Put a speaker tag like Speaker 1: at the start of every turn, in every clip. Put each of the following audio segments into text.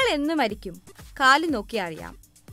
Speaker 1: നിങ്ങൾ എന്ന് മരിക്കും കാല് നോക്കി അറിയാം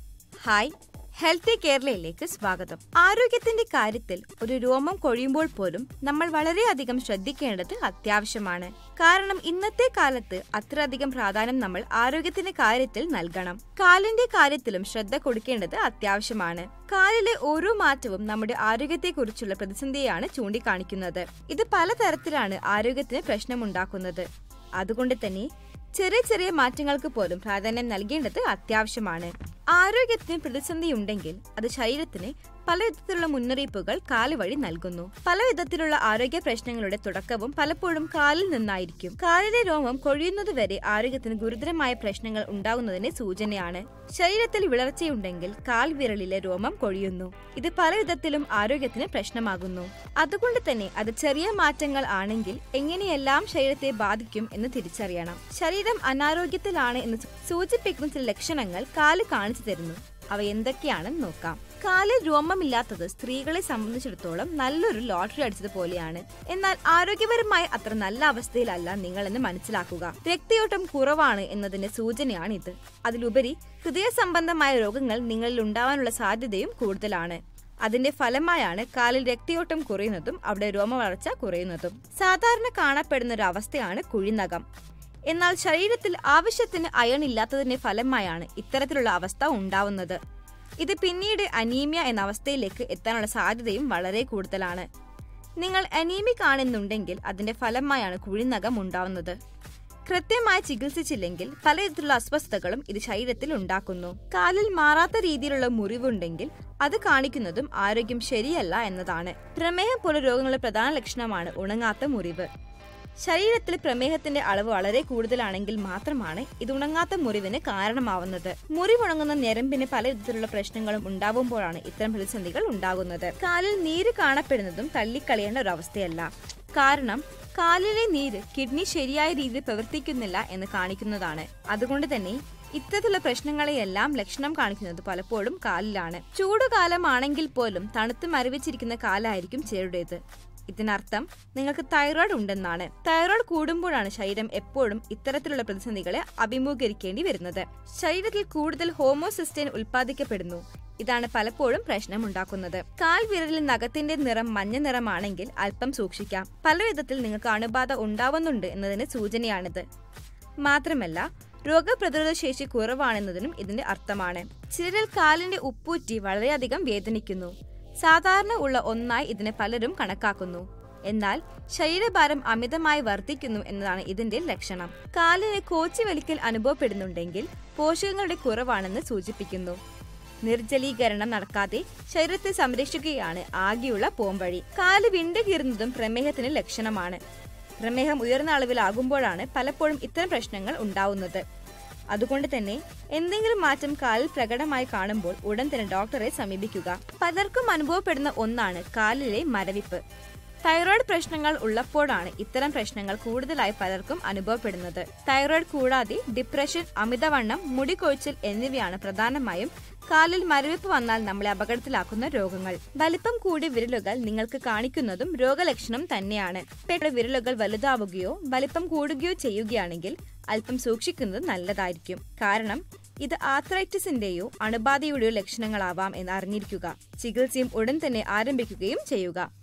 Speaker 1: ഹായ് ഹെൽത്തി കേരളയിലേക്ക് സ്വാഗതം ആരോഗ്യത്തിന്റെ കാര്യത്തിൽ ഒരു രോമം കൊഴിയുമ്പോൾ പോലും നമ്മൾ വളരെയധികം ശ്രദ്ധിക്കേണ്ടത് അത്യാവശ്യമാണ് കാരണം ഇന്നത്തെ കാലത്ത് അത്രയധികം പ്രാധാന്യം നമ്മൾ ആരോഗ്യത്തിന്റെ കാര്യത്തിൽ നൽകണം കാലിന്റെ കാര്യത്തിലും ശ്രദ്ധ കൊടുക്കേണ്ടത് അത്യാവശ്യമാണ് കാലിലെ ഓരോ മാറ്റവും നമ്മുടെ ആരോഗ്യത്തെക്കുറിച്ചുള്ള പ്രതിസന്ധിയാണ് ചൂണ്ടിക്കാണിക്കുന്നത് ഇത് പലതരത്തിലാണ് ആരോഗ്യത്തിന് പ്രശ്നമുണ്ടാക്കുന്നത് അതുകൊണ്ട് തന്നെ ചെറിയ ചെറിയ മാറ്റങ്ങൾക്ക് പോലും പ്രാധാന്യം നൽകേണ്ടത് അത്യാവശ്യമാണ് ആരോഗ്യത്തിന് പ്രതിസന്ധി ഉണ്ടെങ്കിൽ അത് ശരീരത്തിന് പല വിധത്തിലുള്ള മുന്നറിയിപ്പുകൾ കാല് വഴി നൽകുന്നു പല വിധത്തിലുള്ള ആരോഗ്യ പ്രശ്നങ്ങളുടെ തുടക്കവും പലപ്പോഴും കാലിൽ നിന്നായിരിക്കും കാലിലെ രോമം കൊഴിയുന്നത് വരെ ആരോഗ്യത്തിന് ഗുരുതരമായ പ്രശ്നങ്ങൾ ഉണ്ടാകുന്നതിന് സൂചനയാണ് ശരീരത്തിൽ വിളർച്ചയുണ്ടെങ്കിൽ കാൽ വിരലിലെ രോമം കൊഴിയുന്നു ഇത് പല വിധത്തിലും ആരോഗ്യത്തിന് പ്രശ്നമാകുന്നു അതുകൊണ്ട് തന്നെ അത് ചെറിയ മാറ്റങ്ങൾ ആണെങ്കിൽ എങ്ങനെയെല്ലാം ശരീരത്തെ ബാധിക്കും എന്ന് തിരിച്ചറിയണം ശരീരം അനാരോഗ്യത്തിലാണ് എന്ന് സൂചിപ്പിക്കുന്ന ചില ലക്ഷണങ്ങൾ കാല് കാണിച്ചു തരുന്നു അവ എന്തൊക്കെയാണെന്ന് നോക്കാം കാലിൽ രോമമില്ലാത്തത് സ്ത്രീകളെ സംബന്ധിച്ചിടത്തോളം നല്ലൊരു ലോട്ടറി അടിച്ചതുപോലെയാണ് എന്നാൽ ആരോഗ്യപരമായി അത്ര നല്ല അവസ്ഥയിലല്ല നിങ്ങളെന്ന് മനസ്സിലാക്കുക രക്തയോട്ടം കുറവാണ് എന്നതിന്റെ സൂചനയാണ് ഇത് അതിലുപരി ഹൃദയ സംബന്ധമായ രോഗങ്ങൾ നിങ്ങളിൽ ഉണ്ടാവാനുള്ള സാധ്യതയും കൂടുതലാണ് അതിന്റെ ഫലമായാണ് കാലിൽ രക്തയോട്ടം കുറയുന്നതും അവിടെ രോമവളർച്ച കുറയുന്നതും സാധാരണ കാണപ്പെടുന്ന ഒരു അവസ്ഥയാണ് കുഴിനകം എന്നാൽ ശരീരത്തിൽ ആവശ്യത്തിന് അയൺ ഇല്ലാത്തതിന്റെ ഫലമായാണ് ഇത്തരത്തിലുള്ള അവസ്ഥ ഉണ്ടാവുന്നത് ഇത് പിന്നീട് അനീമിയ എന്ന അവസ്ഥയിലേക്ക് എത്താനുള്ള സാധ്യതയും വളരെ കൂടുതലാണ് നിങ്ങൾ അനീമിക് ആണെന്നുണ്ടെങ്കിൽ അതിന്റെ ഫലമായാണ് കുഴിനകം ഉണ്ടാവുന്നത് കൃത്യമായി ചികിത്സിച്ചില്ലെങ്കിൽ പലവിധത്തിലുള്ള അസ്വസ്ഥതകളും ഇത് ശരീരത്തിൽ ഉണ്ടാക്കുന്നു കാലിൽ മാറാത്ത രീതിയിലുള്ള മുറിവുണ്ടെങ്കിൽ അത് കാണിക്കുന്നതും ആരോഗ്യം ശരിയല്ല എന്നതാണ് പ്രമേഹം പോലെ രോഗങ്ങളുടെ പ്രധാന ലക്ഷണമാണ് ഉണങ്ങാത്ത മുറിവ് ശരീരത്തിൽ പ്രമേഹത്തിന്റെ അളവ് വളരെ കൂടുതലാണെങ്കിൽ മാത്രമാണ് ഇത് ഉണങ്ങാത്ത മുറിവിന് കാരണമാവുന്നത് മുറിവുണങ്ങുന്ന ഞരമ്പിന് പല വിധത്തിലുള്ള പ്രശ്നങ്ങളും ഉണ്ടാവുമ്പോഴാണ് ഇത്തരം പ്രതിസന്ധികൾ ഉണ്ടാകുന്നത് കാലിൽ നീര് കാണപ്പെടുന്നതും തള്ളിക്കളയേണ്ട ഒരു അവസ്ഥയല്ല കാരണം കാലിലെ നീര് കിഡ്നി ശരിയായ രീതിയിൽ പ്രവർത്തിക്കുന്നില്ല എന്ന് കാണിക്കുന്നതാണ് അതുകൊണ്ട് തന്നെ ഇത്തരത്തിലുള്ള പ്രശ്നങ്ങളെയെല്ലാം ലക്ഷണം കാണിക്കുന്നത് പലപ്പോഴും കാലിലാണ് ചൂടുകാലമാണെങ്കിൽ പോലും തണുത്ത് മരവിച്ചിരിക്കുന്ന കാലായിരിക്കും ചിലരുടേത് ഇതിനർത്ഥം നിങ്ങൾക്ക് തൈറോയ്ഡ് ഉണ്ടെന്നാണ് തൈറോയ്ഡ് കൂടുമ്പോഴാണ് ശരീരം എപ്പോഴും ഇത്തരത്തിലുള്ള പ്രതിസന്ധികളെ അഭിമുഖീകരിക്കേണ്ടി വരുന്നത് ശരീരത്തിൽ കൂടുതൽ ഹോമോസിസ്റ്റൈൻ ഉൽപ്പാദിക്കപ്പെടുന്നു ഇതാണ് പലപ്പോഴും പ്രശ്നമുണ്ടാക്കുന്നത് കാൽ വിരലിൽ നഖത്തിന്റെ നിറം മഞ്ഞ നിറമാണെങ്കിൽ അല്പം സൂക്ഷിക്കാം പല വിധത്തിൽ നിങ്ങൾക്ക് അണുബാധ ഉണ്ടാവുന്നുണ്ട് എന്നതിന് സൂചനയാണിത് മാത്രമല്ല രോഗപ്രതിരോധ ശേഷി കുറവാണെന്നതിനും ഇതിന്റെ അർത്ഥമാണ് ചിലരിൽ കാലിന്റെ ഉപ്പൂറ്റി വളരെയധികം വേദനിക്കുന്നു സാധാരണ ഉള്ള ഒന്നായി ഇതിനെ പലരും കണക്കാക്കുന്നു എന്നാൽ ശരീരഭാരം അമിതമായി വർദ്ധിക്കുന്നു എന്നതാണ് ഇതിന്റെ ലക്ഷണം കാലിന് കോച്ചി വലിക്കൽ അനുഭവപ്പെടുന്നുണ്ടെങ്കിൽ പോഷകങ്ങളുടെ കുറവാണെന്ന് സൂചിപ്പിക്കുന്നു നിർജ്ജലീകരണം നടക്കാതെ ശരീരത്തെ സംരക്ഷിക്കുകയാണ് ആകെയുള്ള പോംവഴി കാല് വിണ്ടുകീറുന്നതും പ്രമേഹത്തിന് ലക്ഷണമാണ് പ്രമേഹം ഉയർന്ന അളവിലാകുമ്പോഴാണ് പലപ്പോഴും ഇത്തരം പ്രശ്നങ്ങൾ ഉണ്ടാവുന്നത് അതുകൊണ്ട് തന്നെ എന്തെങ്കിലും മാറ്റം കാലിൽ പ്രകടമായി കാണുമ്പോൾ ഉടൻ തന്നെ ഡോക്ടറെ സമീപിക്കുക പലർക്കും അനുഭവപ്പെടുന്ന ഒന്നാണ് കാലിലെ മരവിപ്പ് തൈറോയ്ഡ് പ്രശ്നങ്ങൾ ഉള്ളപ്പോഴാണ് ഇത്തരം പ്രശ്നങ്ങൾ കൂടുതലായി പലർക്കും അനുഭവപ്പെടുന്നത് തൈറോയ്ഡ് കൂടാതെ ഡിപ്രഷൻ അമിതവണ്ണം മുടികൊഴിച്ചൽ എന്നിവയാണ് പ്രധാനമായും കാലിൽ മരവിപ്പ് വന്നാൽ നമ്മളെ അപകടത്തിലാക്കുന്ന രോഗങ്ങൾ വലിപ്പം കൂടിയ വിരലുകൾ നിങ്ങൾക്ക് കാണിക്കുന്നതും രോഗലക്ഷണം തന്നെയാണ് പെട്ടെന്ന് വിരലുകൾ വലുതാവുകയോ വലിപ്പം കൂടുകയോ ചെയ്യുകയാണെങ്കിൽ അല്പം സൂക്ഷിക്കുന്നത് നല്ലതായിരിക്കും കാരണം ഇത് ആത്രൈറ്റിസിന്റെയോ അണുബാധയുടെയോ ലക്ഷണങ്ങളാവാം എന്ന് അറിഞ്ഞിരിക്കുക ചികിത്സയും ഉടൻ തന്നെ ആരംഭിക്കുകയും ചെയ്യുക